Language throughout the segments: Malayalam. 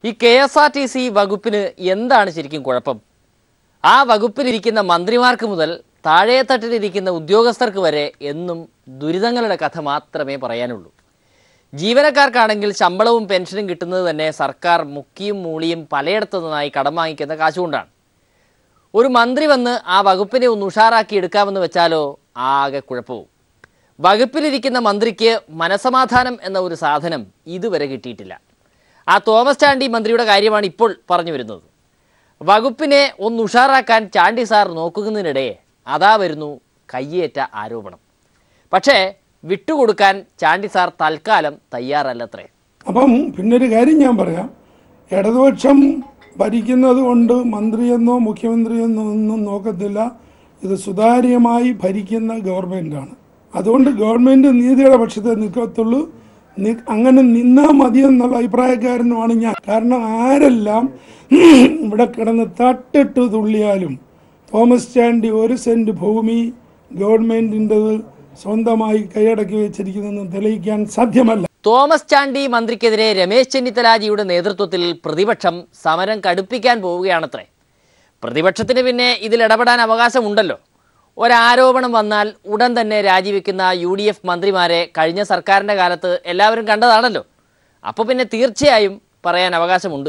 ഈ K S R T C വകുപ്പിന് എന്താണ് ശരിക്കും കുഴപ്പം ആ വകുപ്പിലിരിക്കുന്ന മന്ത്രിമാർക്ക് മുതൽ താഴേത്തട്ടിലിരിക്കുന്ന ഉദ്യോഗസ്ഥർക്ക് വരെ എന്നും ദുരിതങ്ങളുടെ കഥ മാത്രമേ പറയാനുള്ളൂ ജീവനക്കാർക്കാണെങ്കിൽ ശമ്പളവും പെൻഷനും കിട്ടുന്നത് തന്നെ സർക്കാർ മുക്കിയും മൂളിയും പലയിടത്തു നിന്നായി കടം വാങ്ങിക്കുന്ന കാശുകൊണ്ടാണ് ഒരു മന്ത്രി വന്ന് ആ വകുപ്പിനെ ഒന്ന് ഉഷാറാക്കി എടുക്കാമെന്ന് വെച്ചാലോ ആകെ കുഴപ്പവും വകുപ്പിലിരിക്കുന്ന മന്ത്രിക്ക് മനസമാധാനം എന്ന ഒരു സാധനം ഇതുവരെ കിട്ടിയിട്ടില്ല ആ തോമസ് ചാണ്ടി മന്ത്രിയുടെ കാര്യമാണ് ഇപ്പോൾ പറഞ്ഞു വരുന്നത് വകുപ്പിനെ ഒന്ന് ഉഷാറാക്കാൻ ചാണ്ടി സാർ നോക്കുന്നതിനിടെ അതാ വരുന്നു കയ്യേറ്റ ആരോപണം പക്ഷേ വിട്ടുകൊടുക്കാൻ ചാണ്ടി സാർ തൽക്കാലം തയ്യാറല്ലത്രേ അപ്പം പിന്നൊരു കാര്യം ഞാൻ പറയാം ഇടതുപക്ഷം ഭരിക്കുന്നത് കൊണ്ട് മന്ത്രിയെന്നോ മുഖ്യമന്ത്രിയെന്നോ ഒന്നും നോക്കത്തില്ല ഇത് സുതാര്യമായി ഭരിക്കുന്ന ഗവൺമെൻറ്റാണ് അതുകൊണ്ട് ഗവൺമെൻറ് നീതിയുടെ പക്ഷത്തെ നിൽക്കത്തുള്ളൂ നി- അങ്ങനെ നിന്നാൽ മതി എന്നുള്ള അഭിപ്രായക്കാരനുമാണ് ഞാൻ കാരണം ആരെല്ലാം ഇവിടെ കിടന്ന് തട്ടിട്ട് തുള്ളിയാലും തോമസ് ചാണ്ടി ഒരു സെൻറ്റ് ഭൂമി ഗവൺമെൻറ്റിൻ്റെത് സ്വന്തമായി കൈയടക്കി വെച്ചിരിക്കുന്നതെന്ന് തെളിയിക്കാൻ സാധ്യമല്ല തോമസ് ചാണ്ടി മന്ത്രിക്കെതിരെ രമേശ് ചെന്നിത്തലാജിയുടെ നേതൃത്വത്തിൽ പ്രതിപക്ഷം സമരം കടുപ്പിക്കാൻ പോവുകയാണത്രേ പ്രതിപക്ഷത്തിന് പിന്നെ ഇതിൽ ഇടപെടാൻ അവകാശമുണ്ടല്ലോ ഒരാരോപണം വന്നാൽ ഉടൻ തന്നെ രാജിവെക്കുന്ന യു ഡി എഫ് മന്ത്രിമാരെ കഴിഞ്ഞ സർക്കാരിൻ്റെ കാലത്ത് എല്ലാവരും കണ്ടതാണല്ലോ അപ്പോൾ പിന്നെ തീർച്ചയായും പറയാൻ അവകാശമുണ്ട്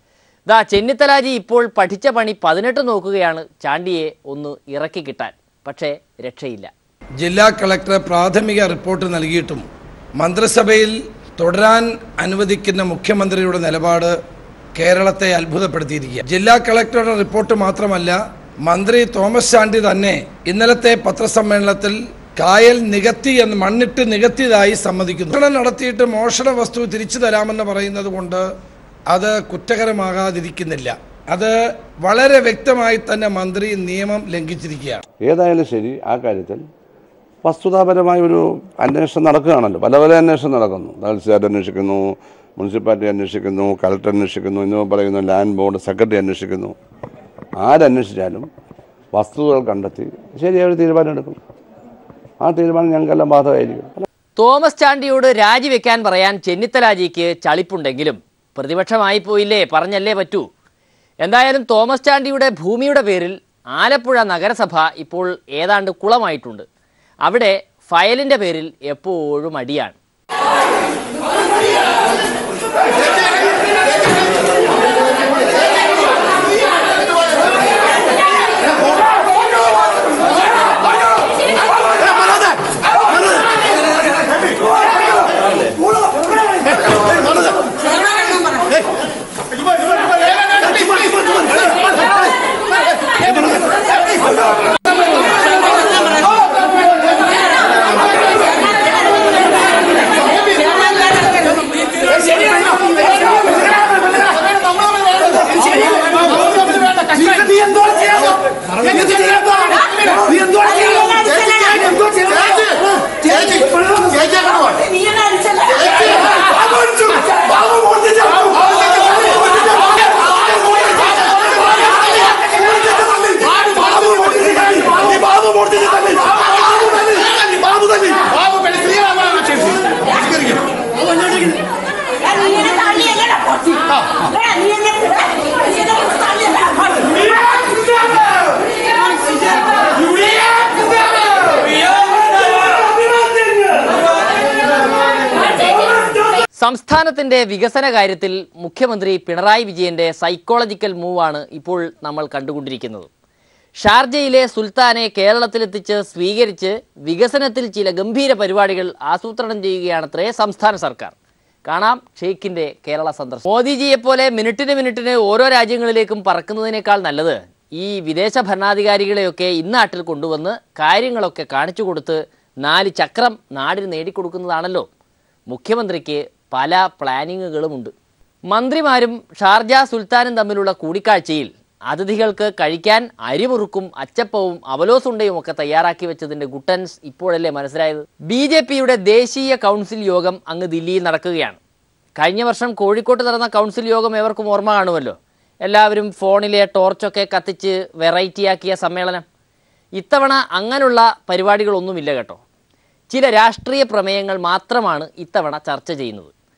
ദാ ചെന്നിത്തലാജി ഇപ്പോൾ പഠിച്ച പണി പതിനെട്ട് നോക്കുകയാണ് ചാണ്ടിയെ ഒന്ന് ഇറക്കി കിട്ടാൻ പക്ഷേ രക്ഷയില്ല ജില്ലാ കളക്ടർ പ്രാഥമിക റിപ്പോർട്ട് നൽകിയിട്ടും മന്ത്രിസഭയിൽ തുടരാൻ അനുവദിക്കുന്ന മുഖ്യമന്ത്രിയുടെ നിലപാട് കേരളത്തെ അത്ഭുതപ്പെടുത്തിയിരിക്കുക ജില്ലാ കളക്ടറുടെ റിപ്പോർട്ട് മാത്രമല്ല മന്ത്രി തോമസ് ചാണ്ടി തന്നെ ഇന്നലത്തെ പത്രസമ്മേളനത്തിൽ കായൽ നികത്തി എന്ന് മണ്ണിട്ട് നികത്തിയതായി സമ്മതിക്കുന്നു മോഷണം നടത്തിയിട്ട് മോഷണ വസ്തു തിരിച്ചു തരാമെന്ന് പറയുന്നത് കൊണ്ട് അത് കുറ്റകരമാകാതിരിക്കുന്നില്ല അത് വളരെ വ്യക്തമായി തന്നെ മന്ത്രി നിയമം ലംഘിച്ചിരിക്കുകയാണ് ഏതായാലും ശരി ആ കാര്യത്തിൽ വസ്തുതാപരമായ ഒരു അന്വേഷണം നടക്കുകയാണല്ലോ പല പല അന്വേഷണം നടക്കുന്നു തഹസിൽദാർ അന്വേഷിക്കുന്നു മുനിസിപ്പാലിറ്റി അന്വേഷിക്കുന്നു കളക്ടർ അന്വേഷിക്കുന്നു എന്നിവ പറയുന്നു ലാൻഡ് ബോർഡ് സെക്രട്ടറി അന്വേഷിക്കുന്നു ആരന്വേഷിച്ചാലും വസ്തുതകൾ കണ്ടെത്തി ശരിയായ ഒരു തീരുമാനം എടുക്കും ആ തീരുമാനം ഞങ്ങൾക്കെല്ലാം ബാധകമായിരിക്കും തോമസ് ചാണ്ടിയോട് രാജിവെക്കാൻ പറയാൻ ചെന്നിത്തലാജിക്ക് ചളിപ്പുണ്ടെങ്കിലും പ്രതിപക്ഷമായി പോയില്ലേ പറഞ്ഞല്ലേ പറ്റൂ എന്തായാലും തോമസ് ചാണ്ടിയുടെ ഭൂമിയുടെ പേരിൽ ആലപ്പുഴ നഗരസഭ ഇപ്പോൾ ഏതാണ്ട് കുളമായിട്ടുണ്ട് അവിടെ ഫയലിൻ്റെ പേരിൽ എപ്പോഴും അടിയാണ് സംസ്ഥാനത്തിന്റെ വികസന കാര്യത്തിൽ മുഖ്യമന്ത്രി പിണറായി വിജയന്റെ സൈക്കോളജിക്കൽ മൂവാണ് ഇപ്പോൾ നമ്മൾ കണ്ടുകൊണ്ടിരിക്കുന്നത് ഷാർജയിലെ സുൽത്താനെ കേരളത്തിലെത്തിച്ച് സ്വീകരിച്ച് വികസനത്തിൽ ചില ഗംഭീര പരിപാടികൾ ആസൂത്രണം ചെയ്യുകയാണത്രേ സംസ്ഥാന സർക്കാർ കാണാം ഷെയ്ഖിന്റെ കേരള സന്ദർശനം മോദിജിയെ പോലെ മിനിറ്റിന് മിനിറ്റിന് ഓരോ രാജ്യങ്ങളിലേക്കും പറക്കുന്നതിനേക്കാൾ നല്ലത് ഈ വിദേശ ഭരണാധികാരികളെയൊക്കെ ഇന്നാട്ടിൽ കൊണ്ടുവന്ന് കാര്യങ്ങളൊക്കെ കാണിച്ചു കൊടുത്ത് നാല് ചക്രം നാടിന് നേടിക്കൊടുക്കുന്നതാണല്ലോ മുഖ്യമന്ത്രിക്ക് പല പ്ലാനിങ്ങുകളുമുണ്ട് മന്ത്രിമാരും ഷാർജ സുൽത്താനും തമ്മിലുള്ള കൂടിക്കാഴ്ചയിൽ അതിഥികൾക്ക് കഴിക്കാൻ അരിമുറുക്കും അച്ചപ്പവും അവലോസുണ്ടയും ഒക്കെ തയ്യാറാക്കി വെച്ചതിന്റെ ഗുട്ടൻസ് ഇപ്പോഴല്ലേ മനസ്സിലായത് ബി ജെ പിയുടെ ദേശീയ കൗൺസിൽ യോഗം അങ്ങ് ദില്ലിയിൽ നടക്കുകയാണ് കഴിഞ്ഞ വർഷം കോഴിക്കോട്ട് നടന്ന കൗൺസിൽ യോഗം ഏവർക്കും ഓർമ്മ കാണുമല്ലോ എല്ലാവരും ഫോണിലെ ടോർച്ചൊക്കെ കത്തിച്ച് വെറൈറ്റിയാക്കിയ സമ്മേളനം ഇത്തവണ അങ്ങനെയുള്ള പരിപാടികളൊന്നുമില്ല കേട്ടോ ചില രാഷ്ട്രീയ പ്രമേയങ്ങൾ മാത്രമാണ് ഇത്തവണ ചർച്ച ചെയ്യുന്നത്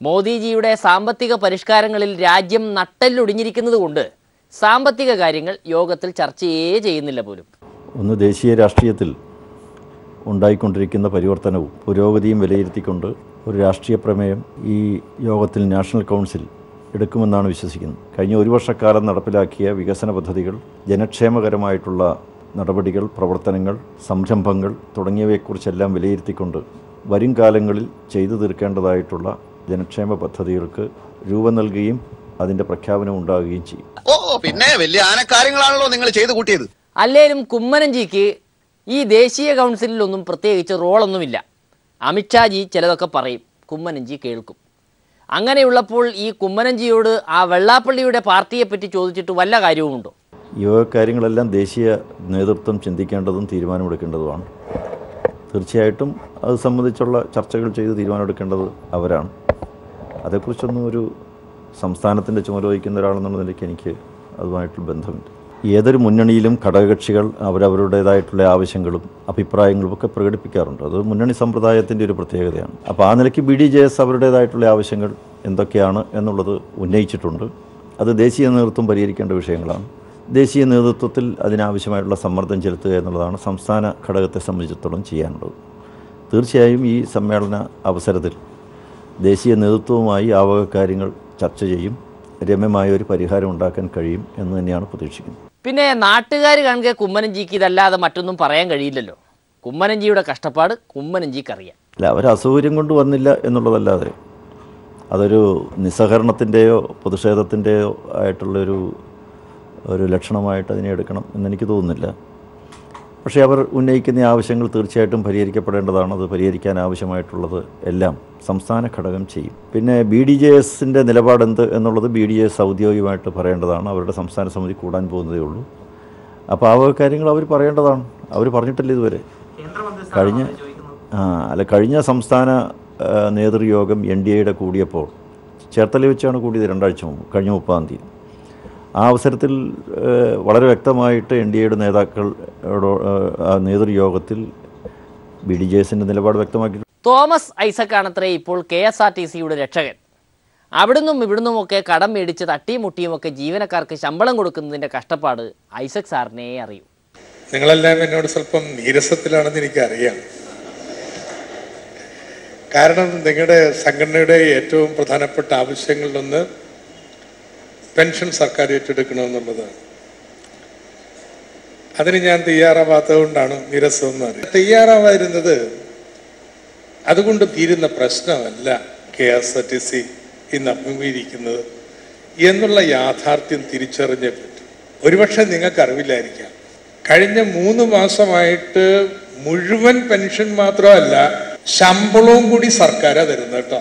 മോദിജിയുടെ സാമ്പത്തിക പരിഷ്കാരങ്ങളിൽ രാജ്യം നട്ടെല്ലൊടിഞ്ഞിരിക്കുന്നത് കൊണ്ട് സാമ്പത്തിക കാര്യങ്ങൾ യോഗത്തിൽ ചർച്ചയേ ചെയ്യുന്നില്ല പോലും ഒന്ന് ദേശീയ രാഷ്ട്രീയത്തിൽ ഉണ്ടായിക്കൊണ്ടിരിക്കുന്ന പരിവർത്തനവും പുരോഗതിയും വിലയിരുത്തിക്കൊണ്ട് ഒരു രാഷ്ട്രീയ പ്രമേയം ഈ യോഗത്തിൽ നാഷണൽ കൗൺസിൽ എടുക്കുമെന്നാണ് വിശ്വസിക്കുന്നത് കഴിഞ്ഞ ഒരു വർഷക്കാലം നടപ്പിലാക്കിയ വികസന പദ്ധതികൾ ജനക്ഷേമകരമായിട്ടുള്ള നടപടികൾ പ്രവർത്തനങ്ങൾ സംരംഭങ്ങൾ തുടങ്ങിയവയെക്കുറിച്ചെല്ലാം വിലയിരുത്തിക്കൊണ്ട് വരും കാലങ്ങളിൽ ചെയ്തു തീർക്കേണ്ടതായിട്ടുള്ള ജനക്ഷേമ പദ്ധതികൾക്ക് രൂപം നൽകുകയും അതിൻ്റെ പ്രഖ്യാപനം ഉണ്ടാകുകയും ചെയ്യും ഓ പിന്നെ വലിയ ആനക്കാര്യങ്ങളാണല്ലോ നിങ്ങൾ ചെയ്തു കൂട്ടിയത് അല്ലേലും കുമ്മനംജിക്ക് ഈ ദേശീയ കൗൺസിലിലൊന്നും പ്രത്യേകിച്ച് റോളൊന്നുമില്ല അമിത്ഷാജി ചിലതൊക്കെ പറയും കുമ്മനംജി കേൾക്കും അങ്ങനെയുള്ളപ്പോൾ ഈ കുമ്മനംജിയോട് ആ വെള്ളാപ്പള്ളിയുടെ പാർട്ടിയെപ്പറ്റി ചോദിച്ചിട്ട് വല്ല കാര്യവുമുണ്ടോ ഈ വക കാര്യങ്ങളെല്ലാം ദേശീയ നേതൃത്വം ചിന്തിക്കേണ്ടതും തീരുമാനമെടുക്കേണ്ടതുമാണ് തീർച്ചയായിട്ടും അത് സംബന്ധിച്ചുള്ള ചർച്ചകൾ ചെയ്ത് തീരുമാനമെടുക്കേണ്ടത് അവരാണ് അതേക്കുറിച്ചൊന്നും ഒരു സംസ്ഥാനത്തിൻ്റെ ചുമതല വഹിക്കുന്ന ഒരാളെന്നുള്ള നിലയ്ക്ക് എനിക്ക് അതുമായിട്ടുള്ള ബന്ധമില്ല ഏതൊരു മുന്നണിയിലും ഘടകകക്ഷികൾ അവരവരുടേതായിട്ടുള്ള ആവശ്യങ്ങളും അഭിപ്രായങ്ങളും ഒക്കെ പ്രകടിപ്പിക്കാറുണ്ട് അത് മുന്നണി സമ്പ്രദായത്തിൻ്റെ ഒരു പ്രത്യേകതയാണ് അപ്പോൾ ആ നിലയ്ക്ക് ബി ഡി ജെ എസ് അവരുടേതായിട്ടുള്ള ആവശ്യങ്ങൾ എന്തൊക്കെയാണ് എന്നുള്ളത് ഉന്നയിച്ചിട്ടുണ്ട് അത് ദേശീയ നേതൃത്വം പരിഹരിക്കേണ്ട വിഷയങ്ങളാണ് ദേശീയ നേതൃത്വത്തിൽ അതിനാവശ്യമായിട്ടുള്ള സമ്മർദ്ദം ചെലുത്തുക എന്നുള്ളതാണ് സംസ്ഥാന ഘടകത്തെ സംബന്ധിച്ചിടത്തോളം ചെയ്യാനുള്ളത് തീർച്ചയായും ഈ സമ്മേളന അവസരത്തിൽ ദേശീയ നേതൃത്വവുമായി ആ വക കാര്യങ്ങൾ ചർച്ച ചെയ്യും രമ്യമായ ഒരു പരിഹാരം ഉണ്ടാക്കാൻ കഴിയും എന്ന് തന്നെയാണ് പ്രതീക്ഷിക്കുന്നത് പിന്നെ നാട്ടുകാർ കാണുക കുമ്മനംജിക്ക് ഇതല്ലാതെ മറ്റൊന്നും പറയാൻ കഴിയില്ലല്ലോ കുമ്മനംജിയുടെ കഷ്ടപ്പാട് കുമ്മനംജിക്ക് അറിയാം അല്ല അവർ അസൗകര്യം കൊണ്ട് വന്നില്ല എന്നുള്ളതല്ലാതെ അതൊരു നിസ്സഹകരണത്തിൻ്റെയോ പ്രതിഷേധത്തിൻ്റെയോ ആയിട്ടുള്ളൊരു ഒരു ലക്ഷണമായിട്ട് അതിനെ എടുക്കണം എന്നെനിക്ക് തോന്നുന്നില്ല പക്ഷേ അവർ ഉന്നയിക്കുന്ന ആവശ്യങ്ങൾ തീർച്ചയായിട്ടും പരിഹരിക്കപ്പെടേണ്ടതാണ് അത് പരിഹരിക്കാൻ ആവശ്യമായിട്ടുള്ളത് എല്ലാം സംസ്ഥാന ഘടകം ചെയ്യും പിന്നെ ബി ഡി ജെ എസിൻ്റെ നിലപാടെന്ത് എന്നുള്ളത് ബി ഡി എസ് ഔദ്യോഗികമായിട്ട് പറയേണ്ടതാണ് അവരുടെ സംസ്ഥാന സമിതി കൂടാൻ പോകുന്നതേ ഉള്ളൂ അപ്പോൾ ആ വക കാര്യങ്ങൾ അവർ പറയേണ്ടതാണ് അവർ പറഞ്ഞിട്ടില്ല ഇതുവരെ കഴിഞ്ഞ ആ അല്ല കഴിഞ്ഞ സംസ്ഥാന ആ, നേതൃയോഗം എൻ ഡി എയുടെ കൂടിയപ്പോൾ ചേർത്തല വെച്ചാണ് കൂടിയത് രണ്ടാഴ്ച മുമ്പ് കഴിഞ്ഞ മുപ്പതാം തീയതി ആ അവസരത്തിൽ ഏഹ്, വളരെ വ്യക്തമായിട്ട് എൻ ഡി എയുടെ നേതാക്കൾ ആ നേതൃയോഗത്തിൽ ബി ഡി ജെ എസിൻ്റെ നിലപാട് വ്യക്തമാക്കി തോമസ് ഐസക്കാണത്രേ ഇപ്പോൾ കെ എസ് ആർ ടി സിയുടെ രക്ഷകൻ അവിടുന്നും ഇവിടുന്നുമൊക്കെ കടം മേടിച്ച് തട്ടിയും മുട്ടിയുമൊക്കെ ജീവനക്കാർക്ക് ശമ്പളം കൊടുക്കുന്നതിൻ്റെ കഷ്ടപ്പാട് ഐസക് സാറിനെ അറിയൂ നിങ്ങളെല്ലാം എന്നോട് സ്വല്പം നീരസത്തിലാണെന്ന് എനിക്കറിയാം കാരണം നിങ്ങളുടെ സംഘടനയുടെ ഏറ്റവും പ്രധാനപ്പെട്ട ആവശ്യങ്ങളിലൊന്ന് പെൻഷൻ സർക്കാർ ഏറ്റെടുക്കണമെന്നുള്ളതാണ് അതിന് ഞാൻ തയ്യാറാവാത്തത് കൊണ്ടാണ് നിരസമെന്ന് അറിയാം തയ്യാറാവാതിരുന്നത് അതുകൊണ്ട് തീരുന്ന പ്രശ്നമല്ല K S R T C ഇന്ന് അഭിമുഖീകരിക്കുന്നത് എന്നുള്ള യാഥാർത്ഥ്യം തിരിച്ചറിഞ്ഞേ പറ്റും ഒരുപക്ഷെ നിങ്ങൾക്ക് അറിവില്ലായിരിക്കാം കഴിഞ്ഞ മൂന്ന് മാസമായിട്ട് മുഴുവൻ പെൻഷൻ മാത്രമല്ല ശമ്പളവും കൂടി സർക്കാരാ തരുന്നത് കേട്ടോ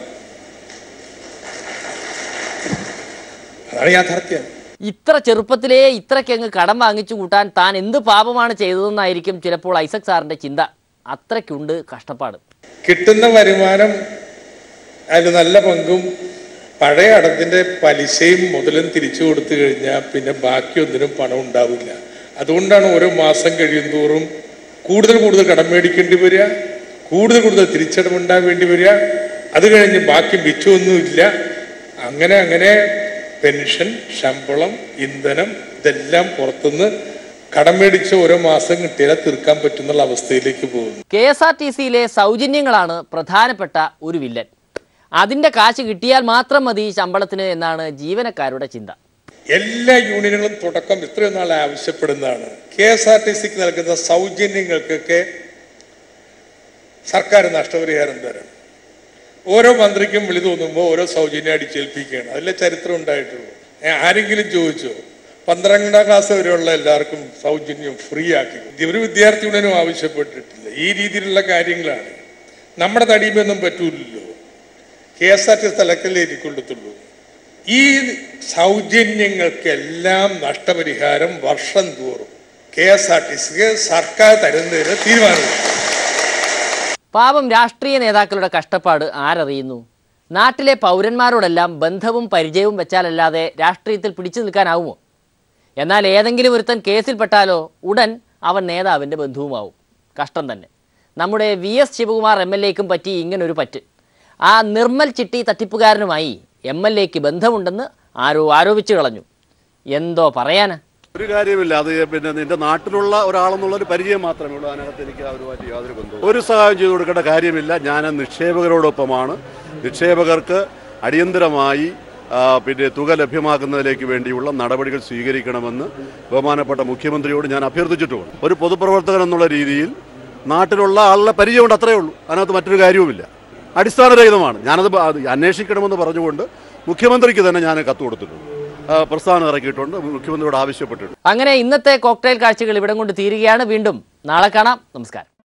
അതാണ് യാഥാർത്ഥ്യം ഇത്ര ചെറുപ്പത്തിലേ ഇത്രയ്ക്കങ്ങ് കടം വാങ്ങിച്ചു കൂട്ടാൻ താൻ എന്ത് പാപമാണ് ചെയ്തതെന്നായിരിക്കും ചിലപ്പോൾ ഐസക് സാറിൻ്റെ ചിന്ത അത്രയ്ക്കുണ്ട് കഷ്ടപ്പാട് കിട്ടുന്ന വരുമാനം അതിൽ നല്ല പങ്കും പഴയ അടത്തിന്റെ പലിശയും മുതലും തിരിച്ചു കൊടുത്തു കഴിഞ്ഞാൽ പിന്നെ ബാക്കിയൊന്നിനും പണം ഉണ്ടാവില്ല അതുകൊണ്ടാണ് ഓരോ മാസം കഴിയുന്തോറും കൂടുതൽ കൂടുതൽ കടം മേടിക്കേണ്ടി വരിക കൂടുതൽ കൂടുതൽ തിരിച്ചടവുണ്ടാൻ വേണ്ടി വരിക അത് കഴിഞ്ഞ് ബാക്കി മിച്ചമൊന്നുമില്ല അങ്ങനെ അങ്ങനെ പെൻഷൻ ശമ്പളം ഇന്ധനം ഇതെല്ലാം പുറത്തുനിന്ന് കടം മേടിച്ച് ഓരോ മാസം കിട്ടിയാൽ തീർക്കാൻ പറ്റുന്നുള്ള അവസ്ഥയിലേക്ക് പോകുന്നു കെ എസ് ആർ ടി സിയിലെ സൗജന്യങ്ങളാണ് പ്രധാനപ്പെട്ട ഒരു വില്ലൻ അതിൻ്റെ കാശ് കിട്ടിയാൽ മാത്രം മതി ശമ്പളത്തിന് എന്നാണ് ജീവനക്കാരുടെ ചിന്ത എല്ലാ യൂണിയനുകളും തുടക്കം ഇത്രയും നാളെ ആവശ്യപ്പെടുന്നതാണ് കെ എസ് ആർ ടി സിക്ക് നൽകുന്ന സൗജന്യങ്ങൾക്കൊക്കെ സർക്കാർ നഷ്ടപരിഹാരം തരണം ഓരോ മന്ത്രിക്കും വിളി തോന്നുമ്പോൾ ഓരോ സൗജന്യം അടിച്ചേൽപ്പിക്കുകയാണ് അതിലെ ചരിത്രം ഉണ്ടായിട്ടുള്ളൂ ഏ, ആരെങ്കിലും ചോദിച്ചോ പന്ത്രണ്ടാം ക്ലാസ് വരെയുള്ള എല്ലാവർക്കും സൗജന്യം ഫ്രീ ആക്കി ഒരു വിദ്യാർത്ഥി യൂണിയനും ആവശ്യപ്പെട്ടിട്ടില്ല ഈ രീതിയിലുള്ള കാര്യങ്ങളാണ് നമ്മുടെ തടിയുമൊന്നും പറ്റൂലല്ലോ കെ എസ് ആർ ടി സ്ഥലത്തല്ലേ ഇരിക്കൊള്ളത്തുള്ളൂ ഈ സൗജന്യങ്ങൾക്കെല്ലാം നഷ്ടപരിഹാരം വർഷം തോറും കെ എസ് ആർ ടി സിക്ക് സർക്കാർ തരുന്നതിന് തീരുമാനമെടുത്തു പാപം രാഷ്ട്രീയ നേതാക്കളുടെ കഷ്ടപ്പാട് ആരറിയുന്നു നാട്ടിലെ പൗരന്മാരോടെല്ലാം ബന്ധവും പരിചയവും വെച്ചാലല്ലാതെ രാഷ്ട്രീയത്തിൽ പിടിച്ചു നിൽക്കാനാവുമോ എന്നാൽ ഏതെങ്കിലും ഒരുത്തൻ കേസിൽപ്പെട്ടാലോ ഉടൻ അവൻ നേതാവിൻ്റെ ബന്ധുവുമാവും കഷ്ടം തന്നെ നമ്മുടെ V S Sivakumar M L എക്കും പറ്റി ഇങ്ങനൊരു പറ്റ് ആ നിർമ്മൽ ചിട്ടി തട്ടിപ്പുകാരനുമായി എം എൽ എക്ക് ബന്ധമുണ്ടെന്ന് ആരോ ആരോപിച്ചു കളഞ്ഞു എന്തോ പറയാനാ ഒരു കാര്യമില്ല അത് പിന്നെ നിന്റെ നാട്ടിലുള്ള ഒരാളെന്നുള്ള ഒരു പരിചയം മാത്രമേ ഉള്ളൂ അതിനകത്ത് എനിക്ക് അവരുമായിട്ട് യാതൊരു ബന്ധവും ഒരു സഹായം ചെയ്തു കൊടുക്കേണ്ട കാര്യമില്ല ഞാൻ നിക്ഷേപകരോടൊപ്പമാണ് നിക്ഷേപകർക്ക് അടിയന്തരമായി ആ, പിന്നെ തുക ലഭ്യമാക്കുന്നതിലേക്ക് വേണ്ടിയുള്ള നടപടികൾ സ്വീകരിക്കണമെന്ന് ബഹുമാനപ്പെട്ട മുഖ്യമന്ത്രിയോട് ഞാൻ അഭ്യർത്ഥിച്ചിട്ടുമുണ്ട് ഒരു പൊതുപ്രവർത്തകൻ എന്നുള്ള രീതിയിൽ നാട്ടിലുള്ള ആളുടെ പരിചയമുണ്ട് അത്രയേ ഉള്ളൂ അതിനകത്ത് മറ്റൊരു കാര്യവുമില്ല അടിസ്ഥാനരഹിതമാണ് ഞാനത് ബ- അത് അന്വേഷിക്കണമെന്ന് പറഞ്ഞുകൊണ്ട് മുഖ്യമന്ത്രിക്ക് തന്നെ ഞാൻ കത്ത് കൊടുത്തിട്ടുണ്ട് ആ, പ്രസ്ഥാനം ഇറക്കിയിട്ടുണ്ട് മുഖ്യമന്ത്രിയോട് ആവശ്യപ്പെട്ടിട്ടുണ്ട് അങ്ങനെ ഇന്നത്തെ കോക്ടെയിൽ കാഴ്ചകൾ ഇവിടം കൊണ്ട് തീരുകയാണ് വീണ്ടും നാളെ കാണാം നമസ്കാരം